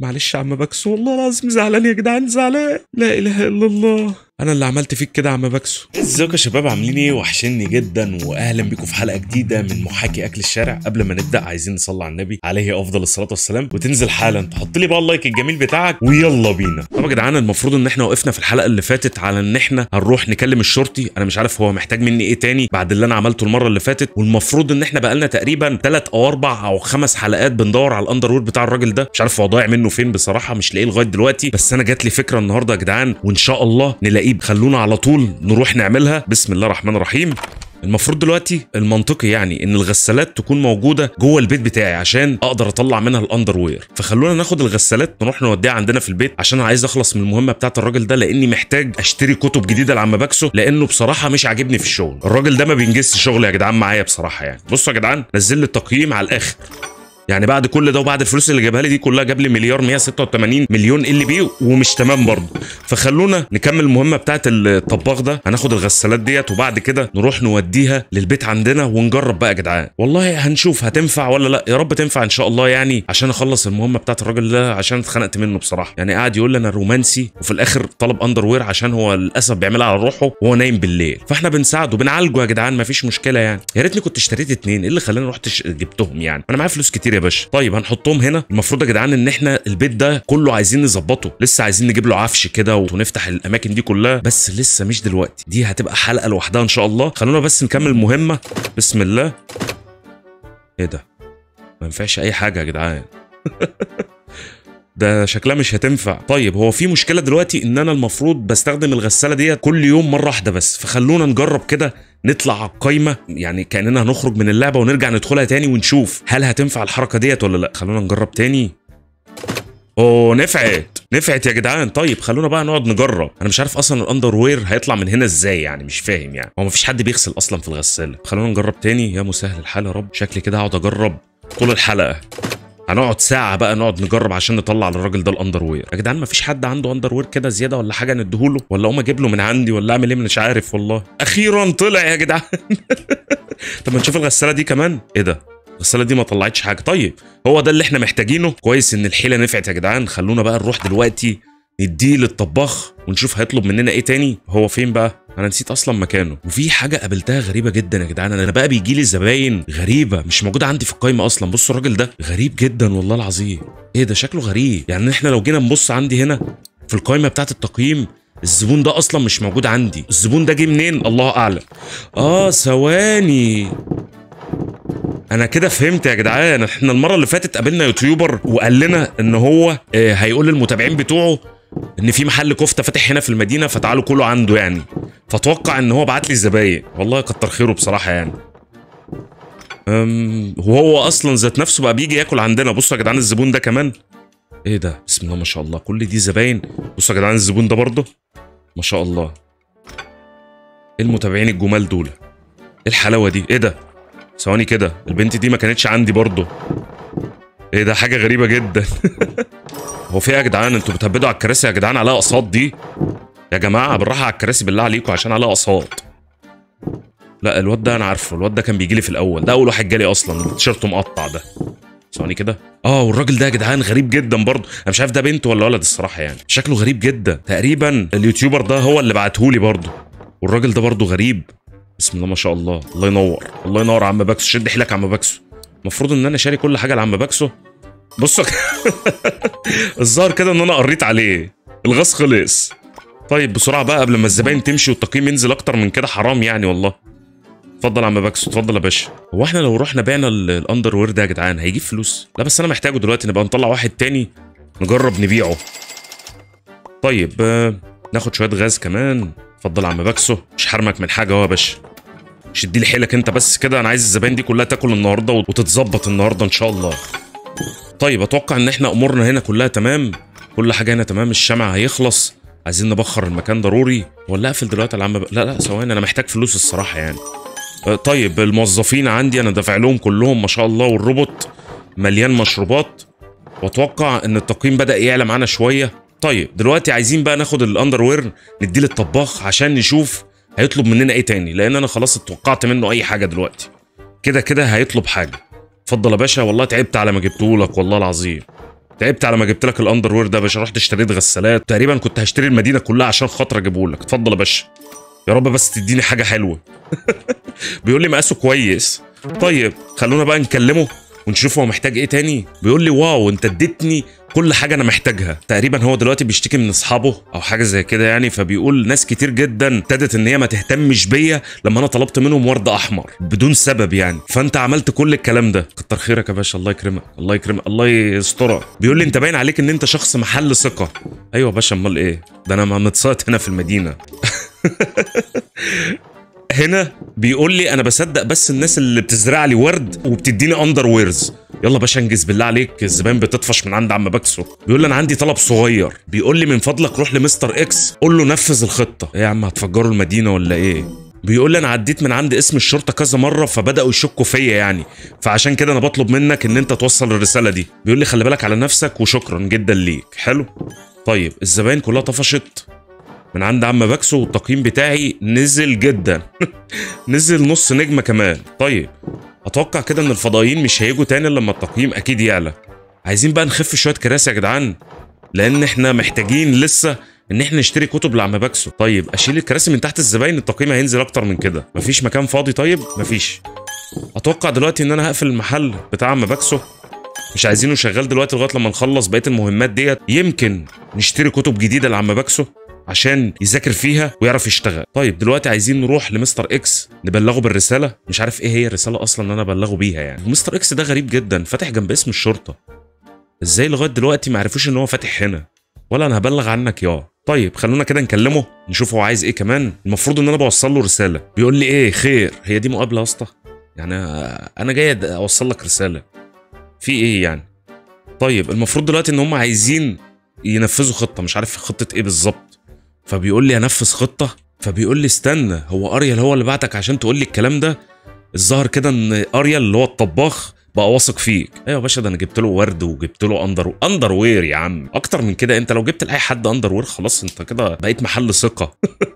معلش يا عم بكسو والله العظيم زعلان يا جدعان زعلان لا اله الا الله انا اللي عملت فيك كده يا عم بكسو ازيكم يا شباب عاملين ايه وحشني جدا واهلا بيكم في حلقه جديده من محاكي اكل الشارع قبل ما نبدا عايزين نصلي على النبي عليه افضل الصلاه والسلام وتنزل حالا تحط لي بقى اللايك الجميل بتاعك ويلا بينا طب يا جدعان المفروض ان احنا وقفنا في الحلقه اللي فاتت على ان احنا هنروح نكلم الشرطي انا مش عارف هو محتاج مني ايه تاني بعد اللي انا عملته المره اللي فاتت والمفروض ان احنا بقالنا تقريبا 3 او 4 او 5 حلقات بندور على الاندر وير بتاع الراجل ده مش عارف هو ضايع منه فين بصراحه مش لاقيه لغايه دلوقتي بس انا جات لي فكره النهارده يا جدعان وان شاء الله نلاقيه خلونا على طول نروح نعملها بسم الله الرحمن الرحيم المفروض دلوقتي المنطقي يعني ان الغسالات تكون موجوده جوه البيت بتاعي عشان اقدر اطلع منها الاندر وير فخلونا ناخد الغسالات نروح نوديها عندنا في البيت عشان انا عايز اخلص من المهمه بتاعت الراجل ده لاني محتاج اشتري كتب جديده لعم بكسو لانه بصراحه مش عاجبني في الشغل الراجل ده ما بينجزش شغل يا جدعان معايا بصراحه يعني بصوا يا جدعان نزل لي التقييم على الاخر يعني بعد كل ده وبعد الفلوس اللي جابها لي دي كلها جاب لي مليار 186 مليون ال بي ومش تمام برضه فخلونا نكمل المهمه بتاعت الطباخ ده هناخد الغسالات ديت وبعد كده نروح نوديها للبيت عندنا ونجرب بقى يا جدعان والله هنشوف هتنفع ولا لا يا رب تنفع ان شاء الله يعني عشان اخلص المهمه بتاعت الراجل ده عشان اتخنقت منه بصراحه يعني قاعد يقول لي انا رومانسي وفي الاخر طلب اندر وير عشان هو للاسف بيعملها على روحه وهو نايم بالليل فاحنا بنساعده بنعالجه يا جدعان مفيش مشكله يعني يا ريتني كنت اشتريت اتنين ايه اللي خلاني رحت ش- جبتهم يعني انا معايا فلوس كتير يا باشا طيب هنحطهم هنا المفروض يا جدعان ان احنا البيت ده كله عايزين نظبطه لسه عايزين نجيب له عفش كده ونفتح الاماكن دي كلها بس لسه مش دلوقتي دي هتبقى حلقه لوحدها ان شاء الله خلونا بس نكمل المهمه بسم الله ايه ده ما ينفعش اي حاجه يا جدعان ده شكلها مش هتنفع طيب هو في مشكله دلوقتي ان انا المفروض بستخدم الغساله ديت كل يوم مره واحده بس فخلونا نجرب كده نطلع على القايمه يعني كاننا هنخرج من اللعبه ونرجع ندخلها تاني ونشوف هل هتنفع الحركه ديت ولا لا خلونا نجرب تاني اوه نفعت نفعت يا جدعان طيب خلونا بقى نقعد نجرب انا مش عارف اصلا الاندر وير هيطلع من هنا ازاي يعني مش فاهم يعني هو مفيش حد بيغسل اصلا في الغساله خلونا نجرب تاني يا مسهل الحال يا رب شكلي كده هقعد اجرب طول الحلقه هنقعد ساعة بقى نقعد نجرب عشان نطلع للراجل ده الاندر وير يا جدعان مفيش حد عنده اندر وير كده زيادة ولا حاجة نديهوله ولا اقوم اجيب له من عندي ولا اعمل ايه مش عارف والله اخيرا طلع يا جدعان طب ما نشوف الغسالة دي كمان ايه ده الغسالة دي ما طلعتش حاجة طيب هو ده اللي احنا محتاجينه كويس ان الحيلة نفعت يا جدعان خلونا بقى نروح دلوقتي نديه للطباخ ونشوف هيطلب مننا ايه تاني هو فين بقى انا نسيت اصلا مكانه وفي حاجه قابلتها غريبه جدا يا جدعان انا بقى بيجي لي زباين غريبه مش موجوده عندي في القايمه اصلا بصوا الراجل ده غريب جدا والله العظيم ايه ده شكله غريب يعني احنا لو جينا نبص عندي هنا في القايمه بتاعه التقييم الزبون ده اصلا مش موجود عندي الزبون ده جه منين الله اعلم اه ثواني انا كده فهمت يا جدعان احنا المره اللي فاتت قابلنا يوتيوبر وقال لنا ان هو آه، هيقول للمتابعين بتوعه ان في محل كفته فاتح هنا في المدينه فتعالوا كلوا عنده يعني فاتوقع ان هو بعت لي الزباين والله كتر خيره بصراحه يعني أم وهو اصلا ذات نفسه بقى بيجي ياكل عندنا بصوا يا جدعان الزبون ده كمان ايه ده بسم الله ما شاء الله كل دي زباين بصوا يا جدعان الزبون ده برضه ما شاء الله ايه المتابعين الجمال دول ايه الحلاوه دي ايه ده ثواني كده البنت دي ما كانتش عندي برضه ايه ده حاجه غريبه جدا هو في ايه يا جدعان انتوا بتهبدوا على الكراسي يا جدعان عليها اقساط دي يا جماعه بالراحه على الكراسي بالله عليكم عشان عليها اقساط لا الواد ده انا عارفه الواد ده كان بيجي لي في الاول ده اول واحد جالي اصلا التيشيرت مقطع ده ثواني كده اه والراجل ده يا جدعان غريب جدا برضه انا مش عارف ده بنت ولا ولد الصراحه يعني شكله غريب جدا تقريبا اليوتيوبر ده هو اللي بعتهولي برضه والراجل ده برضه غريب بسم الله ما شاء الله الله ينور الله ينور يا عم باكسو شد حيلك يا عم باكسو المفروض ان انا شاري كل حاجه لعم باكسو بصوا الظاهر كده ان انا قريت عليه الغاز خلص طيب بسرعه بقى قبل ما الزباين تمشي والتقييم ينزل اكتر من كده حرام يعني والله اتفضل يا عم باكسو اتفضل يا باشا هو احنا لو رحنا بعنا ال- الاندر وير ده يا جدعان هيجيب فلوس لا بس انا محتاجه دلوقتي نبقى نطلع واحد تاني نجرب نبيعه طيب آه، ناخد شويه غاز كمان اتفضل يا عم باكسو مش حرمك من حاجه اهو يا باشا شدي لي حيلك انت بس كده انا عايز الزباين دي كلها تاكل النهارده وتتظبط النهارده ان شاء الله طيب اتوقع ان احنا امورنا هنا كلها تمام كل حاجه هنا تمام الشمع هيخلص عايزين نبخر المكان ضروري ولا اقفل دلوقتي يا عم ب... لا لا ثواني انا محتاج فلوس الصراحه يعني أه، طيب الموظفين عندي انا دافع لهم كلهم ما شاء الله والروبوت مليان مشروبات واتوقع ان التقييم بدا يعلى معانا شويه طيب دلوقتي عايزين بقى ناخد الاندر وير نديه للطباخ عشان نشوف هيطلب مننا ايه تاني لان انا خلاص اتوقعت منه اي حاجه دلوقتي كده كده هيطلب حاجه اتفضل يا باشا والله تعبت على ما جبته لك والله العظيم تعبت على ما جبت لك الاندر وير ده يا باشا رحت اشتريت غسالات تقريبا كنت هشتري المدينه كلها عشان خاطر اجيبه لك اتفضل يا باشا يا رب بس تديني حاجه حلوه بيقول لي مقاسه كويس طيب خلونا بقى نكلمه ونشوف هو محتاج ايه تاني بيقول لي واو انت اديتني كل حاجه انا محتاجها تقريبا هو دلوقتي بيشتكي من اصحابه او حاجه زي كده يعني فبيقول ناس كتير جدا ابتدت ان هي ما تهتمش بيا لما انا طلبت منهم ورد احمر بدون سبب يعني فانت عملت كل الكلام ده كتر خيرك يا باشا الله يكرمك الله يكرمك الله يسترك بيقول لي انت باين عليك ان انت شخص محل ثقه ايوه يا باشا امال ايه ده انا متصات هنا في المدينه هنا بيقول لي انا بصدق بس الناس اللي بتزرع لي ورد وبتديني اندر ويرز يلا باشا انجز بالله عليك الزبائن بتطفش من عند عم بكسو بيقول لي انا عندي طلب صغير بيقول لي من فضلك روح لمستر اكس قول له نفذ الخطه ايه يا عم هتفجروا المدينه ولا ايه بيقول لي انا عديت من عند اسم الشرطه كذا مره فبداوا يشكوا فيا يعني فعشان كده انا بطلب منك ان انت توصل الرساله دي بيقول لي خلي بالك على نفسك وشكرا جدا ليك حلو طيب الزباين كلها طفشت من عند عم بكسو والتقييم بتاعي نزل جدا نزل نص نجمة كمان طيب اتوقع كده ان الفضائيين مش هيجوا تاني لما التقييم اكيد يعلى عايزين بقى نخف شوية كراسي يا جدعان لان احنا محتاجين لسه ان احنا نشتري كتب لعم بكسو طيب اشيل الكراسي من تحت الزباين التقييم هينزل اكتر من كده مفيش مكان فاضي طيب مفيش اتوقع دلوقتي ان انا هقفل المحل بتاع عم بكسو مش عايزينه شغال دلوقتي لغايه لما نخلص بقيه المهمات ديت يمكن نشتري كتب جديده لعم بكسو عشان يذاكر فيها ويعرف يشتغل طيب دلوقتي عايزين نروح لمستر اكس نبلغه بالرساله مش عارف ايه هي الرساله اصلا ان انا ابلغه بيها يعني مستر اكس ده غريب جدا فاتح جنب اسم الشرطه ازاي لغايه دلوقتي ما عرفوش ان هو فاتح هنا ولا انا هبلغ عنك يا طيب خلونا كده نكلمه نشوف هو عايز ايه كمان المفروض ان انا بوصل له رساله بيقول لي ايه خير هي دي مقابله يا اسطى يعني انا جاي اوصل لك رساله في ايه يعني طيب المفروض دلوقتي ان هم عايزين ينفذوا خطه مش عارف خطه ايه بالظبط فبيقول لي انفذ خطه فبيقول لي استنى هو اريال هو اللي بعتك عشان تقول لي الكلام ده الظاهر كده ان اريال اللي هو الطباخ بقى واثق فيك ايوه يا باشا ده انا جبت له ورد وجبت له اندر اندر وير يا عم اكتر من كده انت لو جبت لاي حد اندر وير خلاص انت كده بقيت محل ثقه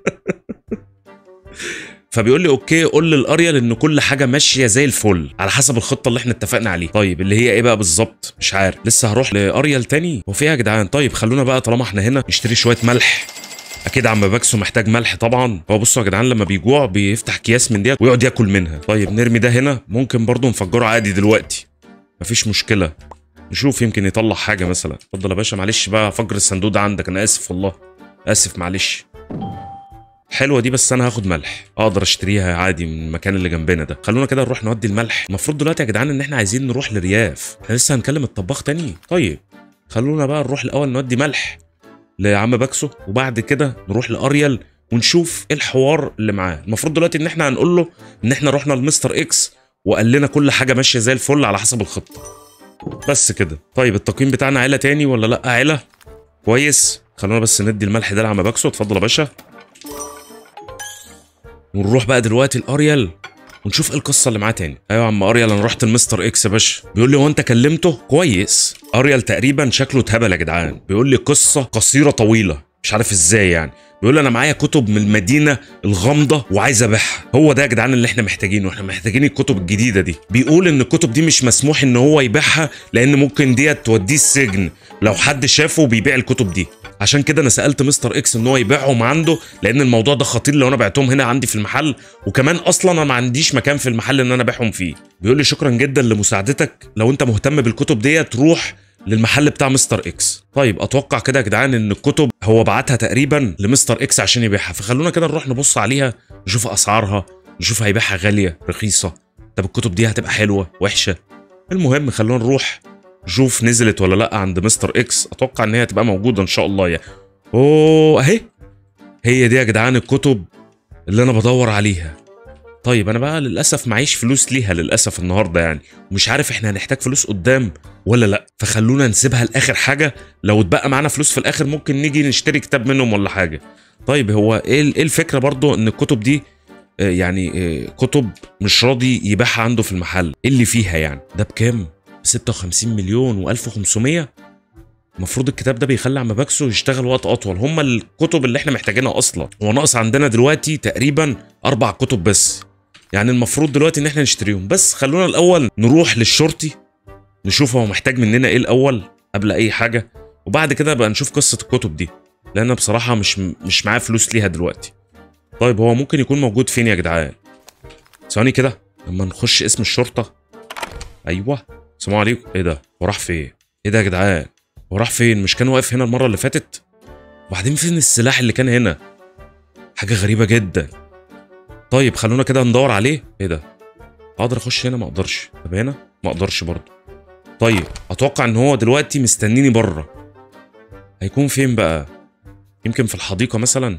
فبيقول لي اوكي قول للاريال ان كل حاجه ماشيه زي الفل على حسب الخطه اللي احنا اتفقنا عليها طيب اللي هي ايه بقى بالظبط مش عارف لسه هروح لاريال تاني هو في ايه يا جدعان طيب خلونا بقى طالما احنا هنا نشتري شويه ملح اكيد عم باكسو محتاج ملح طبعا هو بصوا يا جدعان لما بيجوع بيفتح اكياس من ديت ويقعد ياكل منها طيب نرمي ده هنا ممكن برضو نفجره عادي دلوقتي مفيش مشكله نشوف يمكن يطلع حاجه مثلا اتفضل يا باشا معلش بقى فجر الصندوق ده عندك انا اسف والله اسف معلش حلوه دي بس انا هاخد ملح اقدر اشتريها عادي من المكان اللي جنبنا ده خلونا كده نروح نودي الملح المفروض دلوقتي يا جدعان ان احنا عايزين نروح لرياف احنا لسه هنكلم الطباخ تاني طيب خلونا بقى نروح الاول نودي ملح لعم باكسو وبعد كده نروح لاريال ونشوف ايه الحوار اللي معاه المفروض دلوقتي ان احنا هنقول له ان احنا رحنا لمستر اكس وقال لنا كل حاجه ماشيه زي الفل على حسب الخطه بس كده طيب التقييم بتاعنا عيله تاني ولا لا عيله كويس خلونا بس ندي الملح ده لعم باكسو اتفضل يا باشا ونروح بقى دلوقتي لاريال ونشوف ايه القصه اللي معاه تاني ايوه يا عم اريال انا رحت لمستر اكس يا باشا بيقول لي هو انت كلمته كويس اريال تقريبا شكله اتهبل يا جدعان بيقول لي قصه قصيره طويله مش عارف ازاي يعني بيقول لي انا معايا كتب من المدينه الغامضه وعايز ابيعها هو ده يا جدعان اللي احنا محتاجينه احنا محتاجين الكتب الجديده دي بيقول ان الكتب دي مش مسموح ان هو يبيعها لان ممكن ديت توديه السجن لو حد شافه بيبيع الكتب دي عشان كده انا سالت مستر اكس ان هو يبيعهم عنده لان الموضوع ده خطير لو انا بعتهم هنا عندي في المحل وكمان اصلا انا ما عنديش مكان في المحل ان انا ابيعهم فيه بيقول لي شكرا جدا لمساعدتك لو انت مهتم بالكتب ديت روح للمحل بتاع مستر اكس طيب اتوقع كده يا جدعان ان الكتب هو بعتها تقريبا لمستر اكس عشان يبيعها فخلونا كده نروح نبص عليها نشوف اسعارها نشوف هيبيعها غاليه رخيصه طب الكتب دي هتبقى حلوه وحشه المهم خلونا نروح نشوف نزلت ولا لا عند مستر اكس اتوقع ان هي هتبقى موجوده ان شاء الله يعني اوه اهي هي دي يا جدعان الكتب اللي انا بدور عليها طيب انا بقى للاسف معيش فلوس ليها للاسف النهارده يعني ومش عارف احنا هنحتاج فلوس قدام ولا لا فخلونا نسيبها لاخر حاجه لو اتبقى معانا فلوس في الاخر ممكن نيجي نشتري كتاب منهم ولا حاجه طيب هو ايه ايه الفكره برضو ان الكتب دي آه، يعني آه، كتب مش راضي يبيعها عنده في المحل ايه اللي فيها يعني ده بكام 56 مليون و1500 المفروض الكتاب ده بيخلي عم باكسو يشتغل وقت اطول هما الكتب اللي احنا محتاجينها اصلا هو ناقص عندنا دلوقتي تقريبا اربع كتب بس يعني المفروض دلوقتي ان احنا نشتريهم بس خلونا الاول نروح للشرطي نشوف هو محتاج مننا ايه الاول قبل اي حاجه وبعد كده بقى نشوف قصه الكتب دي لان بصراحه مش مش معايا فلوس ليها دلوقتي طيب هو ممكن يكون موجود فين يا جدعان ثواني كده لما نخش اسم الشرطه ايوه السلام عليكم ايه ده هو راح فين ايه ده يا جدعان هو راح فين مش كان واقف هنا المره اللي فاتت وبعدين فين السلاح اللي كان هنا حاجه غريبه جدا طيب خلونا كده ندور عليه ايه ده اقدر اخش هنا ما اقدرش طب هنا ما اقدرش برضه طيب اتوقع ان هو دلوقتي مستنيني بره هيكون فين بقى يمكن في الحديقه مثلا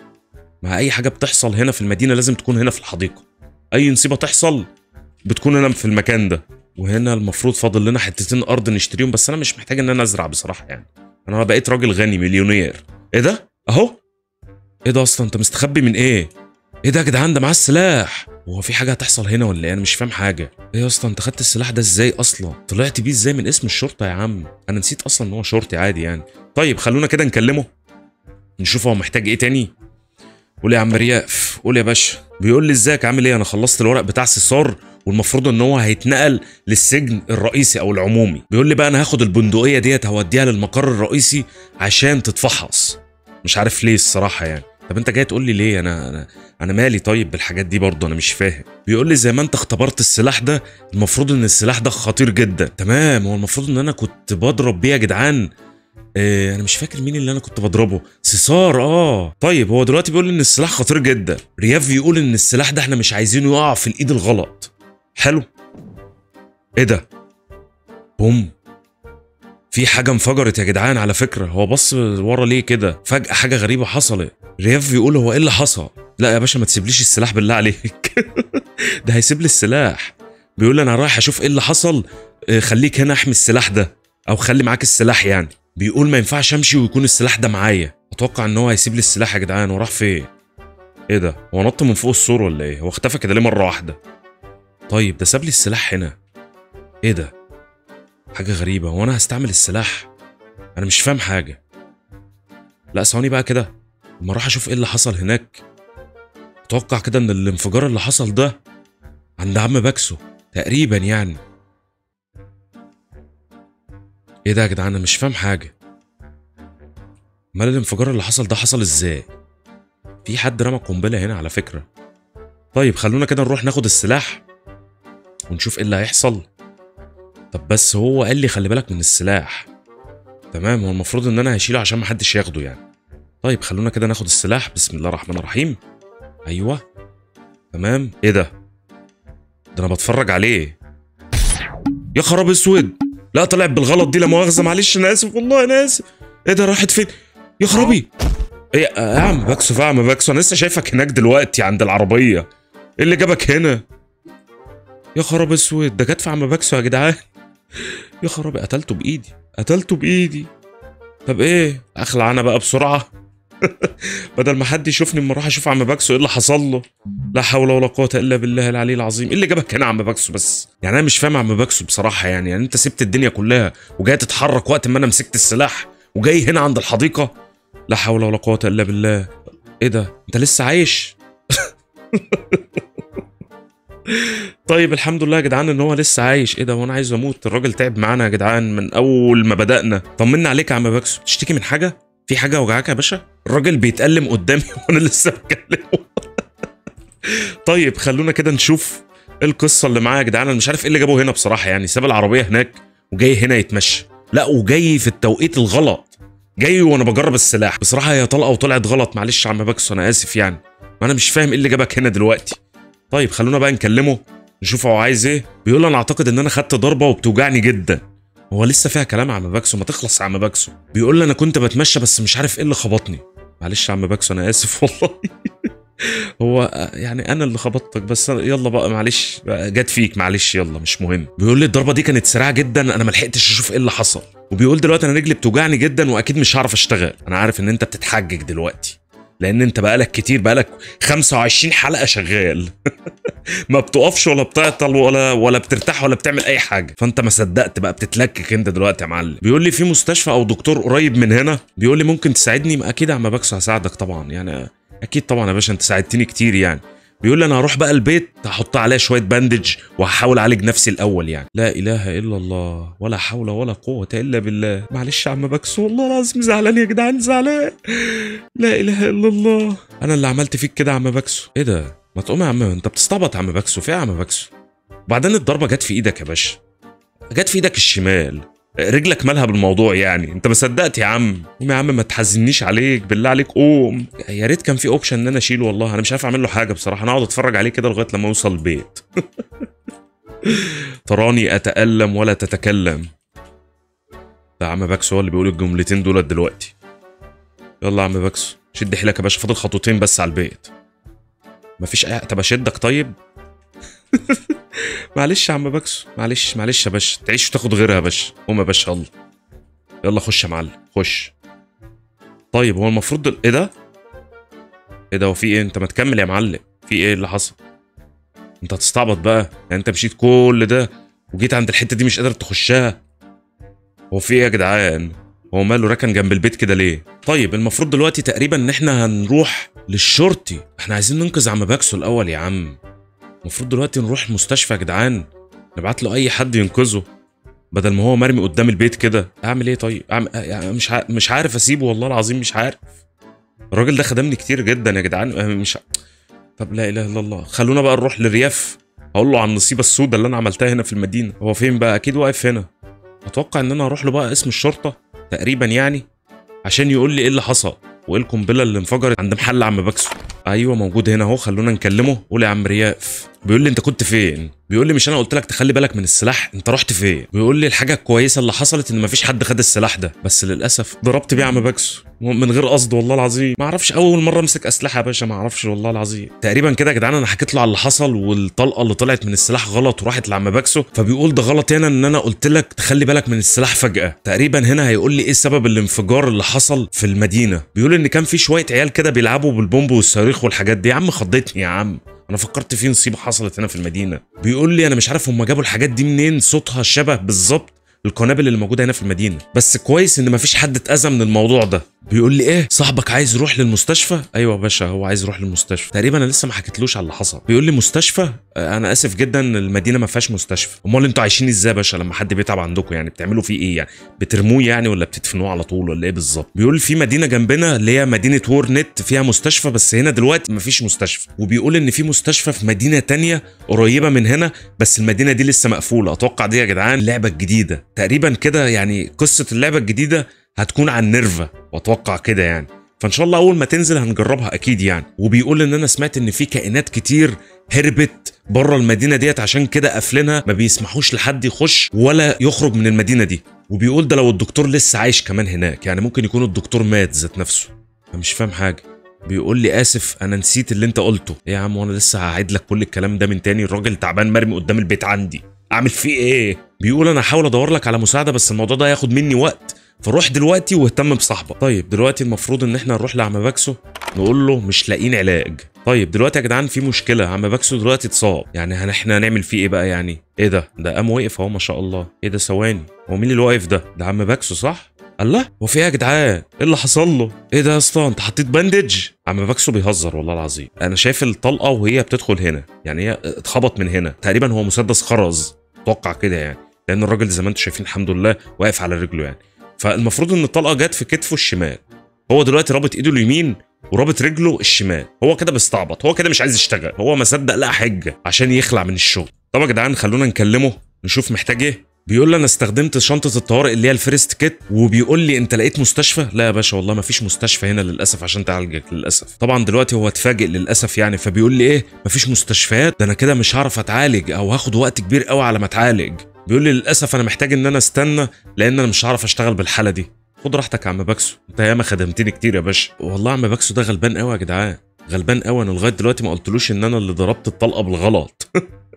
ما اي حاجه بتحصل هنا في المدينه لازم تكون هنا في الحديقه اي نصيبه تحصل بتكون هنا في المكان ده وهنا المفروض فاضل لنا حتتين ارض نشتريهم بس انا مش محتاج ان انا ازرع بصراحه يعني انا بقيت راجل غني مليونير ايه ده اهو ايه ده اصلا انت مستخبي من ايه ايه ده يا جدعان ده معاه السلاح هو في حاجه هتحصل هنا ولا ايه انا مش فاهم حاجه ايه يا اسطى انت خدت السلاح ده ازاي اصلا طلعت بيه ازاي من اسم الشرطه يا عم انا نسيت اصلا ان هو شرطي عادي يعني طيب خلونا كده نكلمه نشوف هو محتاج ايه تاني قول يا عم رياف قول يا باشا بيقول لي ازيك عامل ايه انا خلصت الورق بتاع سيسار والمفروض ان هو هيتنقل للسجن الرئيسي او العمومي بيقول لي بقى انا هاخد البندقيه ديت هوديها للمقر الرئيسي عشان تتفحص مش عارف ليه الصراحه يعني طب انت جاي تقول لي ليه انا انا انا مالي طيب بالحاجات دي برضه انا مش فاهم بيقول لي زي ما انت اختبرت السلاح ده المفروض ان السلاح ده خطير جدا تمام هو المفروض ان انا كنت بضرب بيه يا جدعان إيه انا مش فاكر مين اللي انا كنت بضربه سيسار اه طيب هو دلوقتي بيقول لي ان السلاح خطير جدا رياف بيقول ان السلاح ده احنا مش عايزينه يقع في الايد الغلط حلو ايه ده بوم في حاجة انفجرت يا جدعان على فكرة هو بص ورا ليه كده فجأة حاجة غريبة حصلت رياف بيقول هو ايه اللي حصل لا يا باشا ما تسيبليش السلاح بالله عليك ده هيسيب لي السلاح بيقول لي انا رايح اشوف ايه اللي حصل اه، خليك هنا احمي السلاح ده او خلي معاك السلاح يعني بيقول ما ينفعش امشي ويكون السلاح ده معايا اتوقع ان هو هيسيب لي السلاح يا جدعان وراح فين ايه ده هو نط من فوق السور ولا ايه هو اختفى كده ليه مره واحده طيب ده ساب لي السلاح هنا ايه ده حاجه غريبه هو انا هستعمل السلاح انا مش فاهم حاجه لا ثواني بقى كده اما اروح اشوف ايه اللي حصل هناك اتوقع كده ان الانفجار اللي حصل ده عند عم باكسو تقريبا يعني ايه ده يا جدعان انا مش فاهم حاجه امال الانفجار اللي حصل ده حصل ازاي في حد رمى قنبله هنا على فكره طيب خلونا كده نروح ناخد السلاح ونشوف ايه اللي هيحصل طب بس هو قال لي خلي بالك من السلاح تمام هو المفروض ان انا هشيله عشان محدش ياخده يعني طيب خلونا كده ناخد السلاح بسم الله الرحمن الرحيم ايوه تمام ايه ده ده انا بتفرج عليه يا خراب اسود لا طلعت بالغلط دي لا مؤاخذه معلش انا اسف والله انا اسف ايه ده راحت فين يا خرابي ايه يا عم باكسو يا عم باكسو انا لسه شايفك هناك دلوقتي عند العربيه ايه اللي جابك هنا يا خراب اسود ده جت في عم باكسو يا جدعان يا خرابي قتلته بايدي قتلته بايدي طب ايه اخلع انا بقى بسرعه بدل ما حد يشوفني اما اروح اشوف عم باكسو ايه اللي حصل له لا حول ولا قوه الا بالله العلي العظيم ايه اللي جابك هنا يا عم باكسو بس يعني انا مش فاهم عم باكسو بصراحه يعني يعني انت سبت الدنيا كلها وجاي تتحرك وقت ما انا مسكت السلاح وجاي هنا عند الحديقه لا حول ولا قوه الا بالله ايه ده انت لسه عايش طيب الحمد لله يا جدعان ان هو لسه عايش ايه ده وانا عايز اموت الراجل تعب معانا يا جدعان من اول ما بدانا طمنا عليك يا عم باكسو تشتكي من حاجه في حاجه وجعاك يا باشا الراجل بيتألم قدامي وانا لسه بكلمه طيب خلونا كده نشوف ايه القصه اللي معايا يا جدعان انا مش عارف ايه اللي جابه هنا بصراحه يعني ساب العربيه هناك وجاي هنا يتمشى لا وجاي في التوقيت الغلط جاي وانا بجرب السلاح بصراحه هي طلقه وطلعت غلط معلش يا عم باكسو انا اسف يعني ما انا مش فاهم ايه اللي جابك هنا دلوقتي طيب خلونا بقى نكلمه نشوف هو عايز ايه بيقول لي انا اعتقد ان انا خدت ضربه وبتوجعني جدا هو لسه فيها كلام يا عم باكسو ما تخلص يا عم باكسو بيقول لي انا كنت بتمشى بس مش عارف ايه اللي خبطني معلش يا عم باكسو انا اسف والله هو يعني انا اللي خبطتك بس يلا بقى معلش بقى جت فيك معلش يلا مش مهم بيقول لي الضربه دي كانت سريعه جدا انا ما لحقتش اشوف ايه اللي حصل وبيقول دلوقتي انا رجلي بتوجعني جدا واكيد مش هعرف اشتغل انا عارف ان انت بتتحجج دلوقتي لان انت بقالك كتير بقالك 25 حلقه شغال ما بتقفش ولا بتعطل ولا ولا بترتاح ولا بتعمل اي حاجه فانت ما صدقت بقى بتتلكك انت دلوقتي يا معلم بيقول لي في مستشفى او دكتور قريب من هنا بيقول لي ممكن تساعدني اكيد يا عم باكسو هساعدك طبعا يعني اكيد طبعا يا باشا انت ساعدتني كتير يعني بيقول لي انا هروح بقى البيت هحط عليها شويه باندج وهحاول اعالج نفسي الاول يعني لا اله الا الله ولا حول ولا قوه الا بالله معلش يا عم بكس والله العظيم زعلان يا جدعان زعلان لا اله الا الله انا اللي عملت فيك كده يا عم بكسو ايه ده ما تقوم يا عم انت بتستعبط يا عم بكسو في إيه يا عم بكسو وبعدين الضربه جت في ايدك يا باشا جت في ايدك الشمال رجلك مالها بالموضوع يعني انت ما صدقت يا عم قوم يا عم ما تحزنيش عليك بالله عليك قوم يا ريت كان في اوبشن ان انا اشيله والله انا مش عارف اعمل له حاجه بصراحه انا اقعد اتفرج عليه كده لغايه لما يوصل البيت تراني اتالم ولا تتكلم ده عم باكسو هو اللي بيقول الجملتين دولت دلوقتي يلا يا عم باكسو شد حيلك يا باشا فاضل خطوتين بس على البيت مفيش اي طب اشدك طيب معلش يا عم باكسو معلش معلش يا باشا تعيش وتاخد غيرها يا باشا قوم يا باشا يلا يلا خش يا معلم خش طيب هو المفروض دل... ايه ده ايه ده هو في ايه انت ما تكمل يا معلم في ايه اللي حصل انت هتستعبط بقى يعني انت مشيت كل ده وجيت عند الحته دي مش قادر تخشها هو في ايه يا جدعان هو ماله ركن جنب البيت كده ليه طيب المفروض دلوقتي تقريبا ان احنا هنروح للشرطي احنا عايزين ننقذ عم باكسو الاول يا عم المفروض دلوقتي نروح المستشفى يا جدعان نبعت له اي حد ينقذه بدل ما هو مرمي قدام البيت كده اعمل ايه طيب أعمل... يعني مش ع... مش عارف اسيبه والله العظيم مش عارف الراجل ده خدمني كتير جدا يا جدعان مش ع- طب لا اله الا الله خلونا بقى نروح للرياف اقول له عن النصيبه السوداء اللي انا عملتها هنا في المدينه هو فين بقى اكيد واقف هنا اتوقع ان انا اروح له بقى اسم الشرطه تقريبا يعني عشان يقول لي ايه اللي حصل وايه القنبله اللي انفجرت عند محل عم باكسو ايوه موجود هنا اهو خلونا نكلمه قول يا عم رياف بيقول لي انت كنت فين بيقول لي مش انا قلت لك تخلي بالك من السلاح انت رحت فين بيقول لي الحاجه الكويسه اللي حصلت ان مفيش حد خد السلاح ده بس للاسف ضربت بيه يا عم باكسو من غير قصد والله العظيم ما اعرفش اول مره امسك اسلحه يا باشا ما اعرفش والله العظيم تقريبا كده يا جدعان انا حكيت له على اللي حصل والطلقه اللي طلعت من السلاح غلط وراحت لعم باكسو فبيقول ده غلط هنا ان انا قلت لك تخلي بالك من السلاح فجاه تقريبا هنا هيقول لي ايه سبب الانفجار اللي حصل في المدينه بيقول ان كان في شويه عيال كده بيلعبوا بالبومب والصواريخ والحاجات دي يا عم خضتني يا عم انا فكرت في نصيبه حصلت هنا في المدينه بيقول لي انا مش عارف هم جابوا الحاجات دي منين صوتها شبه بالظبط القنابل اللي موجوده هنا في المدينه بس كويس ان مفيش حد اتاذى من الموضوع ده بيقول لي ايه صاحبك عايز يروح للمستشفى ايوه يا باشا هو عايز يروح للمستشفى تقريبا انا لسه ما حكيتلوش على اللي حصل بيقول لي مستشفى آه، انا اسف جدا المدينه ما فيهاش مستشفى امال انتوا عايشين ازاي يا باشا لما حد بيتعب عندكم يعني بتعملوا فيه ايه يعني بترموه يعني ولا بتدفنوه على طول ولا ايه بالظبط بيقول في مدينه جنبنا اللي هي مدينه وورنت فيها مستشفى بس هنا دلوقتي ما فيش مستشفى وبيقول ان في مستشفى في مدينه تانية قريبه من هنا بس المدينه دي لسه مقفوله اتوقع دي يا جدعان اللعبه الجديده تقريبا كده يعني قصه اللعبه الجديده هتكون عن نيرفا واتوقع كده يعني فان شاء الله اول ما تنزل هنجربها اكيد يعني وبيقول ان انا سمعت ان في كائنات كتير هربت بره المدينه ديت عشان كده قافلينها ما بيسمحوش لحد يخش ولا يخرج من المدينه دي وبيقول ده لو الدكتور لسه عايش كمان هناك يعني ممكن يكون الدكتور مات ذات نفسه انا مش فاهم حاجه بيقول لي اسف انا نسيت اللي انت قلته إيه يا عم وانا لسه هعيد لك كل الكلام ده من تاني الراجل تعبان مرمي قدام البيت عندي اعمل فيه ايه بيقول انا هحاول ادور لك على مساعده بس الموضوع ده هياخد مني وقت فروح دلوقتي واهتم بصاحبك طيب دلوقتي المفروض ان احنا نروح لعم باكسو نقول له مش لاقيين علاج طيب دلوقتي يا جدعان في مشكله عم باكسو دلوقتي اتصاب يعني هن احنا هنعمل فيه ايه بقى يعني ايه ده ده قام واقف اهو ما شاء الله ايه ده ثواني هو مين اللي واقف ده ده عم باكسو صح الله هو في ايه يا جدعان ايه اللي حصل له ايه ده يا اسطى انت حطيت باندج عم باكسو بيهزر والله العظيم انا شايف الطلقه وهي بتدخل هنا يعني هي اتخبط من هنا تقريبا هو مسدس خرز اتوقع كده يعني لان الراجل زي ما انتم شايفين الحمد لله واقف على رجله يعني فالمفروض ان الطلقه جت في كتفه الشمال هو دلوقتي رابط ايده اليمين ورابط رجله الشمال هو كده بيستعبط هو كده مش عايز يشتغل هو ما صدق لقى حجه عشان يخلع من الشغل طب يا جدعان خلونا نكلمه نشوف محتاج ايه بيقول لي انا استخدمت شنطه الطوارئ اللي هي الفيرست كيت وبيقول لي انت لقيت مستشفى لا يا باشا والله ما فيش مستشفى هنا للاسف عشان تعالجك للاسف طبعا دلوقتي هو اتفاجئ للاسف يعني فبيقول لي ايه مفيش مستشفيات ده انا كده مش هعرف اتعالج او هاخد وقت كبير قوي على ما اتعالج بيقول لي للاسف انا محتاج ان انا استنى لان انا مش هعرف اشتغل بالحاله دي خد راحتك يا عم باكسو انت ياما خدمتني كتير يا باشا والله يا عم باكسو ده غلبان قوي يا جدعان غلبان قوي انا لغايه دلوقتي ما قلتلوش ان انا اللي ضربت الطلقه بالغلط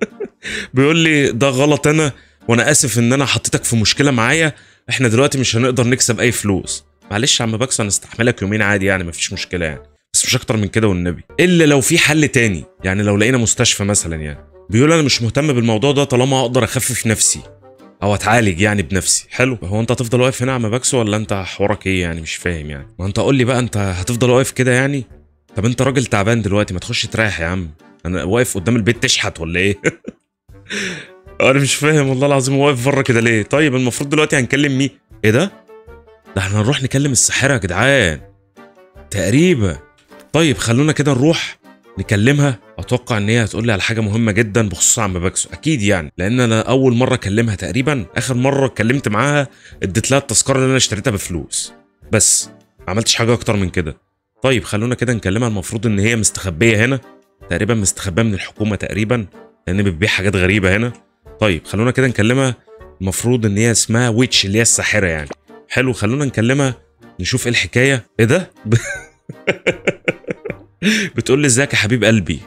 بيقول لي ده غلط انا وانا اسف ان انا حطيتك في مشكله معايا احنا دلوقتي مش هنقدر نكسب اي فلوس معلش يا عم باكسو انا استحملك يومين عادي يعني مفيش مشكله يعني بس مش اكتر من كده والنبي الا لو في حل تاني يعني لو لقينا مستشفى مثلا يعني بيقول انا مش مهتم بالموضوع ده طالما اقدر اخفف نفسي او اتعالج يعني بنفسي حلو هو انت هتفضل واقف هنا يا عم باكسو ولا انت حوارك ايه يعني مش فاهم يعني ما انت قول لي بقى انت هتفضل واقف كده يعني طب انت راجل تعبان دلوقتي ما تخش تريح يا عم انا واقف قدام البيت تشحت ولا ايه انا مش فاهم والله العظيم هو واقف بره كده ليه طيب المفروض دلوقتي هنكلم مين ايه ده ده احنا هنروح نكلم الساحره يا جدعان تقريبا طيب خلونا كده نروح نكلمها اتوقع ان هي هتقول لي على حاجه مهمه جدا بخصوص عم باكسو اكيد يعني لان انا اول مره اكلمها تقريبا اخر مره اتكلمت معاها اديت لها التذكره اللي انا اشتريتها بفلوس بس ما عملتش حاجه اكتر من كده طيب خلونا كده نكلمها المفروض ان هي مستخبيه هنا تقريبا مستخبيه من الحكومه تقريبا لان بتبيع حاجات غريبه هنا طيب خلونا كده نكلمها المفروض ان هي اسمها ويتش اللي هي الساحره يعني حلو خلونا نكلمها نشوف ايه الحكايه ايه ده بتقول لي ازيك يا حبيب قلبي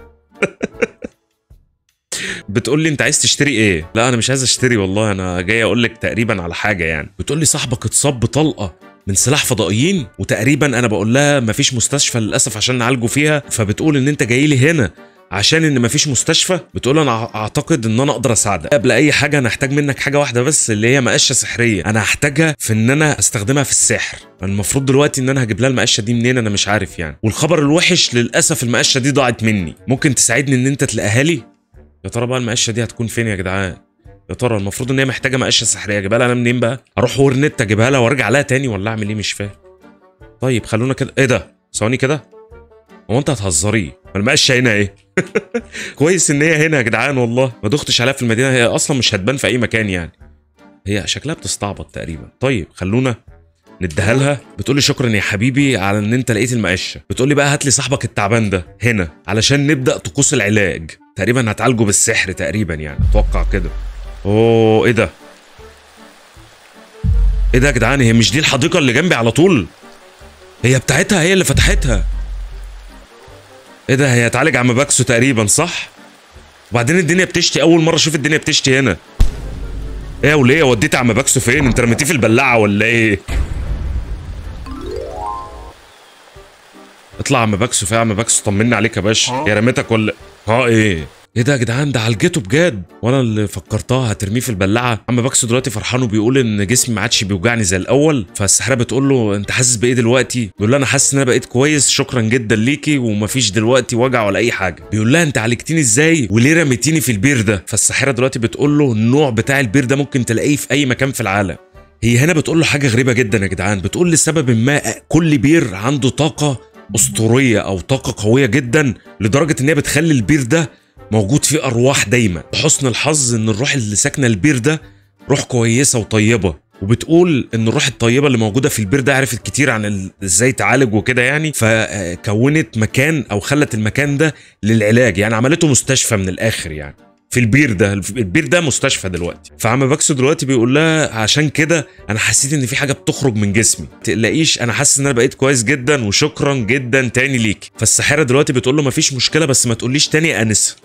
بتقول لي انت عايز تشتري ايه لا انا مش عايز اشتري والله انا جاي اقول لك تقريبا على حاجه يعني بتقول لي صاحبك اتصاب بطلقه من سلاح فضائيين وتقريبا انا بقول لها مفيش مستشفى للاسف عشان نعالجه فيها فبتقول ان انت جاي لي هنا عشان ان مفيش مستشفى بتقول انا اعتقد ان انا اقدر اساعدك قبل اي حاجه انا هحتاج منك حاجه واحده بس اللي هي مقشه سحريه انا هحتاجها في ان انا استخدمها في السحر المفروض دلوقتي ان انا هجيب لها المقشه دي منين انا مش عارف يعني والخبر الوحش للاسف المقشه دي ضاعت مني ممكن تساعدني ان انت تلاقيها لي يا ترى بقى المقشه دي هتكون فين يا جدعان يا ترى المفروض ان هي محتاجه مقشه سحريه اجيبها لها انا منين بقى اروح ورنت اجيبها لها وارجع لها تاني ولا اعمل ايه مش فاهم طيب خلونا كده ايه ده ثواني كده هو انت هتهزري ما المقشه هنا ايه كويس ان هي هنا يا جدعان والله ما دختش عليها في المدينه هي اصلا مش هتبان في اي مكان يعني هي شكلها بتستعبط تقريبا طيب خلونا نديها لها بتقول لي شكرا يا حبيبي على ان انت لقيت المقشه بتقول لي بقى هات لي صاحبك التعبان ده هنا علشان نبدا طقوس العلاج تقريبا هتعالجه بالسحر تقريبا يعني اتوقع كده اوه ايه ده ايه ده يا جدعان هي مش دي الحديقه اللي جنبي على طول هي بتاعتها هي اللي فتحتها ايه ده هي هتعالج عم باكسو تقريبا صح وبعدين الدنيا بتشتي اول مره اشوف الدنيا بتشتي هنا ايه يا وليه وديت عم باكسو فين انت رميتيه في البلاعه ولا ايه اطلع عم باكسو فين يا عم باكسو طمني عليك يا باشا يا رميتك ولا ها ايه ايه ده يا جدعان ده عالجته بجد وانا اللي فكرتها هترميه في البلاعه عم باكسو دلوقتي فرحان وبيقول ان جسمي ما عادش بيوجعني زي الاول فالسحره بتقول له انت حاسس بايه دلوقتي بيقول لها انا حاسس ان انا بقيت كويس شكرا جدا ليكي ومفيش دلوقتي وجع ولا اي حاجه بيقول لها انت عالجتيني ازاي وليه رميتيني في البير ده فالساحره دلوقتي بتقول له النوع بتاع البير ده ممكن تلاقيه في اي مكان في العالم هي هنا بتقول له حاجه غريبه جدا يا جدعان بتقول لسبب ما كل بير عنده طاقه اسطوريه او طاقه قويه جدا لدرجه ان هي بتخلي البير ده موجود فيه ارواح دايما لحسن الحظ ان الروح اللي ساكنه البير ده روح كويسه وطيبه وبتقول ان الروح الطيبه اللي موجوده في البير ده عرفت كتير عن ال- ازاي تعالج وكده يعني فكونت مكان او خلت المكان ده للعلاج يعني عملته مستشفى من الاخر يعني في البير ده البير ده مستشفى دلوقتي فعم باكسو دلوقتي بيقول لها عشان كده انا حسيت ان في حاجه بتخرج من جسمي تقلقيش انا حاسس ان انا بقيت كويس جدا وشكرا جدا تاني ليكي فالساحره دلوقتي بتقول له مفيش مشكله بس ما تقوليش تاني يا انسه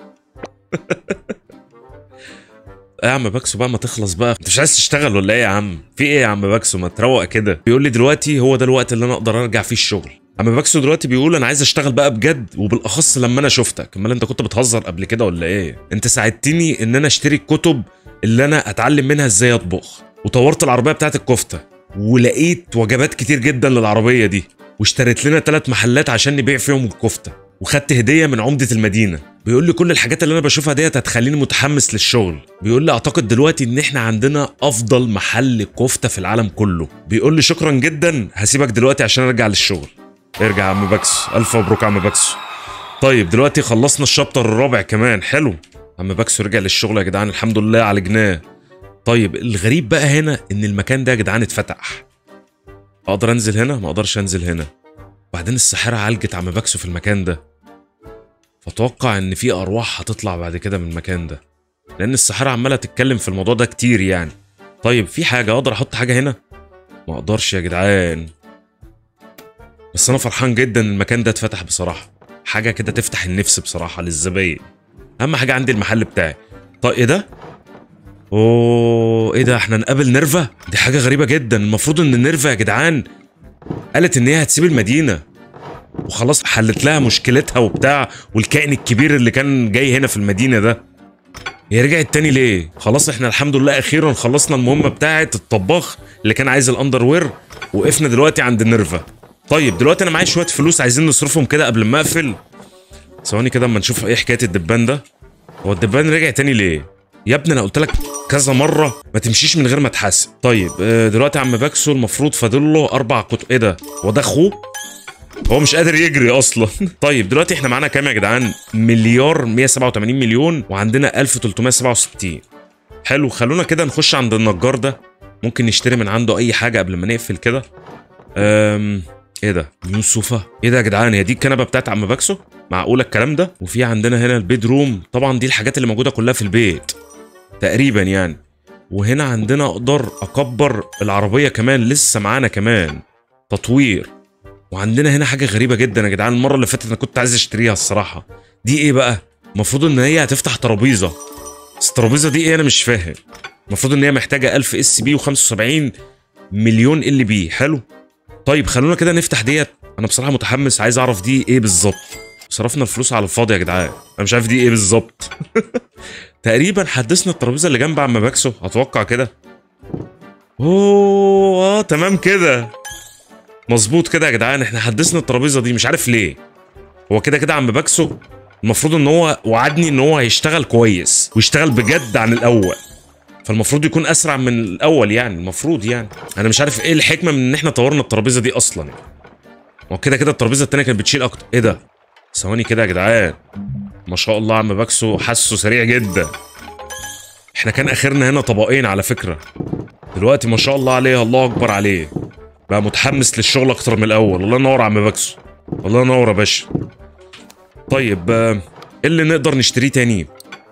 يا عم باكسو بقى ما تخلص بقى انت مش عايز تشتغل ولا ايه يا عم في ايه يا عم باكسو ما تروق كده بيقول لي دلوقتي هو ده الوقت اللي انا اقدر ارجع فيه الشغل عم باكسو دلوقتي بيقول انا عايز اشتغل بقى بجد وبالاخص لما انا شفتك امال انت كنت بتهزر قبل كده ولا ايه انت ساعدتني ان انا اشتري الكتب اللي انا اتعلم منها ازاي اطبخ وطورت العربيه بتاعت الكفته ولقيت وجبات كتير جدا للعربيه دي واشتريت لنا ثلاث محلات عشان نبيع فيهم الكفته وخدت هديه من عمده المدينه بيقول لي كل الحاجات اللي انا بشوفها ديت هتخليني متحمس للشغل بيقول لي اعتقد دلوقتي ان احنا عندنا افضل محل كفته في العالم كله بيقول لي شكرا جدا هسيبك دلوقتي عشان ارجع للشغل ارجع يا عم باكس الف مبروك يا عم باكس طيب دلوقتي خلصنا الشابتر الرابع كمان حلو عم باكسو رجع للشغل يا جدعان الحمد لله عالجناه طيب الغريب بقى هنا ان المكان ده يا جدعان اتفتح اقدر انزل هنا ما اقدرش انزل هنا وبعدين الساحره عالجت عم باكسو في المكان ده فاتوقع ان في ارواح هتطلع بعد كده من المكان ده لان الساحره عماله تتكلم في الموضوع ده كتير يعني طيب في حاجه اقدر احط حاجه هنا ما اقدرش يا جدعان بس انا فرحان جدا ان المكان ده اتفتح بصراحه حاجه كده تفتح النفس بصراحه للزباين اهم حاجه عندي المحل بتاعي طيب ايه ده اوه ايه ده احنا نقابل نيرفا دي حاجه غريبه جدا المفروض ان نيرفا يا جدعان قالت ان هي هتسيب المدينه وخلاص حلت لها مشكلتها وبتاع والكائن الكبير اللي كان جاي هنا في المدينه ده هي رجعت تاني ليه خلاص احنا الحمد لله اخيرا خلصنا المهمه بتاعه الطباخ اللي كان عايز الاندر وير وقفنا دلوقتي عند نيرفا طيب دلوقتي انا معايا شويه فلوس عايزين نصرفهم كده قبل ما اقفل ثواني كده اما نشوف ايه حكايه الدبان ده هو الدبان رجع تاني ليه يا ابني انا قلت لك كذا مره ما تمشيش من غير ما تحاسب طيب آه، دلوقتي يا عم باكسو المفروض فاضل له اربع كتب ايه ده هو ده اخوه هو مش قادر يجري اصلا طيب دلوقتي احنا معانا كام يا جدعان مليار 187 مليون وعندنا 1367 حلو خلونا كده نخش عند النجار ده ممكن نشتري من عنده اي حاجه قبل ما نقفل كده أم... ايه ده نيو سوفا ايه ده يا جدعان هي دي الكنبه بتاعت عم باكسو معقوله الكلام ده وفي عندنا هنا البيد روم طبعا دي الحاجات اللي موجوده كلها في البيت تقريبا يعني وهنا عندنا اقدر اكبر العربيه كمان لسه معانا كمان تطوير وعندنا هنا حاجه غريبه جدا يا جدعان المره اللي فاتت انا كنت عايز اشتريها الصراحه دي ايه بقى المفروض ان هي هتفتح ترابيزه بس الترابيزه دي ايه انا مش فاهم المفروض ان هي محتاجه 1000 اس بي و75 مليون ال بي حلو طيب خلونا كده نفتح ديت انا بصراحه متحمس عايز اعرف دي ايه بالظبط صرفنا الفلوس على الفاضي يا جدعان انا مش عارف دي ايه بالظبط تقريبا حدثنا الترابيزه اللي جنب عم باكسو اتوقع كده اوه اه تمام كده مظبوط كده يا جدعان احنا حدثنا الترابيزه دي مش عارف ليه هو كده كده عم باكسو المفروض ان هو وعدني ان هو هيشتغل كويس ويشتغل بجد عن الاول فالمفروض يكون اسرع من الاول يعني المفروض يعني انا مش عارف ايه الحكمه من ان احنا طورنا الترابيزه دي اصلا يعني هو كده كده الترابيزه التانيه كانت بتشيل اكتر ايه ده ثواني كده يا جدعان ما شاء الله عم باكسو حاسه سريع جدا احنا كان اخرنا هنا طبقين على فكره دلوقتي ما شاء الله عليه الله اكبر عليه بقى متحمس للشغل اكتر من الاول الله ينور يا عم باكسو الله ينور يا باشا طيب آه، ايه اللي نقدر نشتريه تاني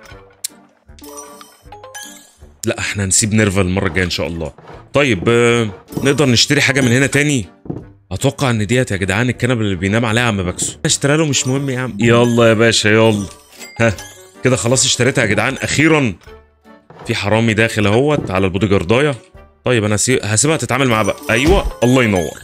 لا احنا هنسيب نيرفا المره الجايه ان شاء الله طيب آه، نقدر نشتري حاجه من هنا تاني اتوقع ان ديت يا جدعان الكنبه اللي بينام عليها عم باكسو اشتري له مش مهم يا عم يلا يا باشا يلا ها كده خلاص اشتريتها يا جدعان اخيرا في حرامي داخل اهوت على البودي جاردايه طيب انا هسيب- هسيبها تتعامل معاه بقى ايوه الله ينور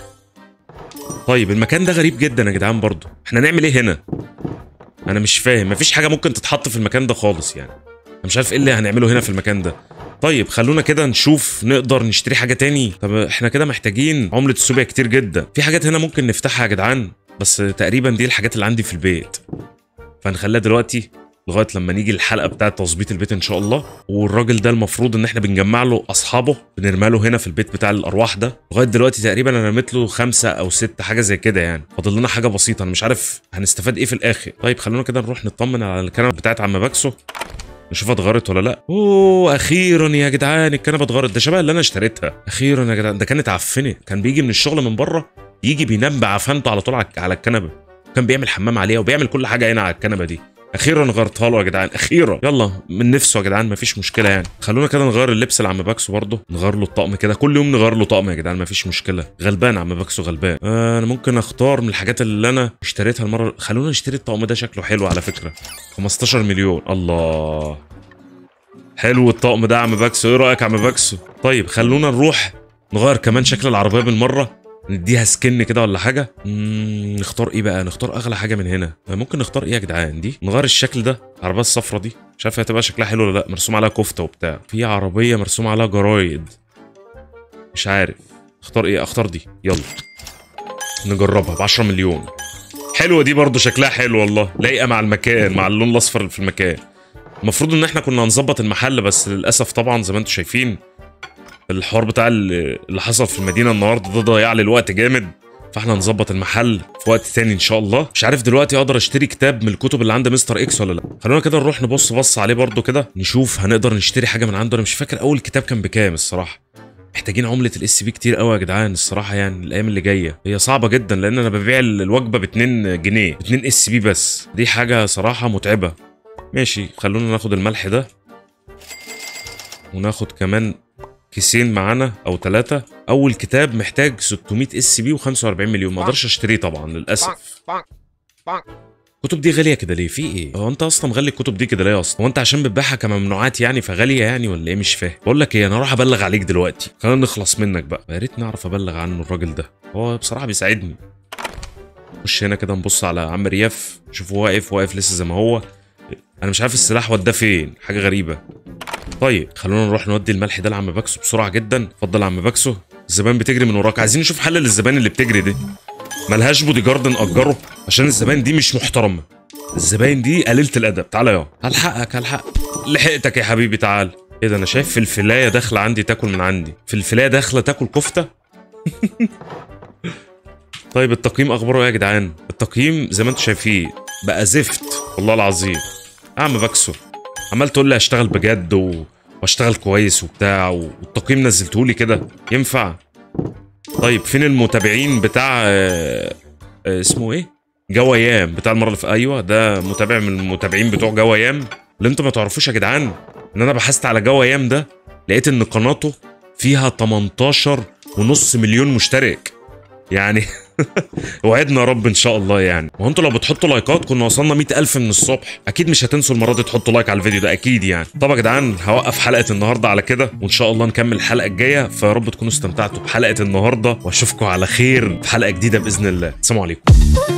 طيب المكان ده غريب جدا يا جدعان برضه احنا نعمل ايه هنا انا مش فاهم مفيش حاجه ممكن تتحط في المكان ده خالص يعني انا مش عارف ايه اللي هنعمله هنا في المكان ده طيب خلونا كده نشوف نقدر نشتري حاجه تاني طب احنا كده محتاجين عمله السوبيا كتير جدا في حاجات هنا ممكن نفتحها يا جدعان بس تقريبا دي الحاجات اللي عندي في البيت فهنخليها دلوقتي لغايه لما نيجي الحلقه بتاعه تظبيط البيت ان شاء الله والراجل ده المفروض ان احنا بنجمع له اصحابه بنرمي له هنا في البيت بتاع الارواح ده لغايه دلوقتي تقريبا انا رميت له خمسه او ستة حاجه زي كده يعني فاضل لنا حاجه بسيطه انا مش عارف هنستفاد ايه في الاخر طيب خلونا كده نروح نطمن على الكنبه بتاعت عم باكسو نشوفها اتغيرت ولا لا اوه اخيرا يا جدعان الكنبه اتغيرت ده شبه اللي انا اشتريتها اخيرا يا جدعان ده كانت عفنه كان بيجي من الشغل من بره يجي بينام بعفنته على طول على على الكنبه كان بيعمل حمام عليها وبيعمل كل حاجه هنا على الكنبه دي اخيرا غيرتها له يا جدعان اخيرا يلا من نفسه يا جدعان مفيش مشكله يعني خلونا كده نغير اللبس لعم باكسو برضه نغير له الطقم كده كل يوم نغير له طقم يا جدعان مفيش مشكله غلبان عم باكسو غلبان آه انا ممكن اختار من الحاجات اللي انا اشتريتها المره خلونا نشتري الطقم ده شكله حلو على فكره 15 مليون الله حلو الطقم ده يا عم باكسو ايه رايك يا عم باكسو طيب خلونا نروح نغير كمان شكل العربيه بالمره نديها سكن كده ولا حاجه مم، نختار ايه بقى نختار اغلى حاجه من هنا ممكن نختار ايه يا جدعان دي نغير الشكل ده العربيه الصفرا دي مش عارف هتبقى شكلها حلو ولا لا مرسوم عليها كفته وبتاع في عربيه مرسوم عليها جرايد مش عارف اختار ايه اختار دي يلا نجربها ب 10 مليون حلوه دي برضو شكلها حلو والله لايقه مع المكان مع اللون الاصفر اللي في المكان المفروض ان احنا كنا هنظبط المحل بس للاسف طبعا زي ما انتم شايفين الحوار بتاع اللي اللي حصل في المدينه النهارده ده ضيع لي الوقت جامد فاحنا هنظبط المحل في وقت تاني ان شاء الله مش عارف دلوقتي اقدر اشتري كتاب من الكتب اللي عند مستر اكس ولا لا خلونا كده نروح نبص بص عليه برضو كده نشوف هنقدر نشتري حاجه من عنده انا مش فاكر اول كتاب كان بكام الصراحه محتاجين عملة الاس بي كتير قوي يا جدعان الصراحة يعني الأيام اللي جاية هي صعبة جدا لأن أنا ببيع الوجبة ب 2 جنيه 2 اس بي بس دي حاجة صراحة متعبة ماشي خلونا ناخد الملح ده وناخد كمان كيسين معانا او ثلاثة اول كتاب محتاج 600 اس بي و45 مليون ما اقدرش اشتريه طبعا للاسف الكتب دي غاليه كده ليه في ايه هو انت اصلا مغلي الكتب دي كده ليه اصلا هو انت عشان بتبيعها كممنوعات يعني فغاليه يعني ولا ايه مش فاهم بقول لك ايه انا اروح ابلغ عليك دلوقتي خلينا نخلص منك بقى يا ريت نعرف ابلغ عنه الراجل ده هو بصراحه بيساعدني نخش هنا كده نبص على عم رياف نشوفه واقف واقف لسه زي ما هو انا مش عارف السلاح وداه فين حاجه غريبه طيب خلونا نروح نودي الملح ده لعم باكسو بسرعه جدا اتفضل يا عم باكسو الزبائن بتجري من وراك عايزين نشوف حل للزبائن اللي بتجري دي ملهاش بودي جارد نأجره عشان الزبائن دي مش محترمه الزباين دي قليله الادب تعالى يا هلحقك هلحق لحقتك يا حبيبي تعال ايه ده انا شايف فلفلايه داخله عندي تاكل من عندي فلفلايه داخله تاكل كفته طيب التقييم اخباره ايه يا جدعان التقييم زي ما انتم شايفين بقى زفت والله العظيم اعمى بكسر عمال تقول لي اشتغل بجد و... واشتغل كويس وبتاع والتقييم نزلته لي كده ينفع طيب فين المتابعين بتاع آه، آه، اسمه ايه جوايام بتاع المره اللي في ايوه ده متابع من المتابعين بتوع جوايام اللي انتوا ما تعرفوش يا جدعان ان انا بحثت على جوايام ده لقيت ان قناته فيها 18 ونص مليون مشترك يعني وعدنا يا رب ان شاء الله يعني وانتوا انتوا لو بتحطوا لايكات كنا وصلنا 100000 من الصبح اكيد مش هتنسوا المره دي تحطوا لايك على الفيديو ده اكيد يعني طب يا جدعان هوقف حلقه النهارده على كده وان شاء الله نكمل الحلقه الجايه فيا رب تكونوا استمتعتوا بحلقه النهارده واشوفكم على خير في حلقه جديده باذن الله السلام عليكم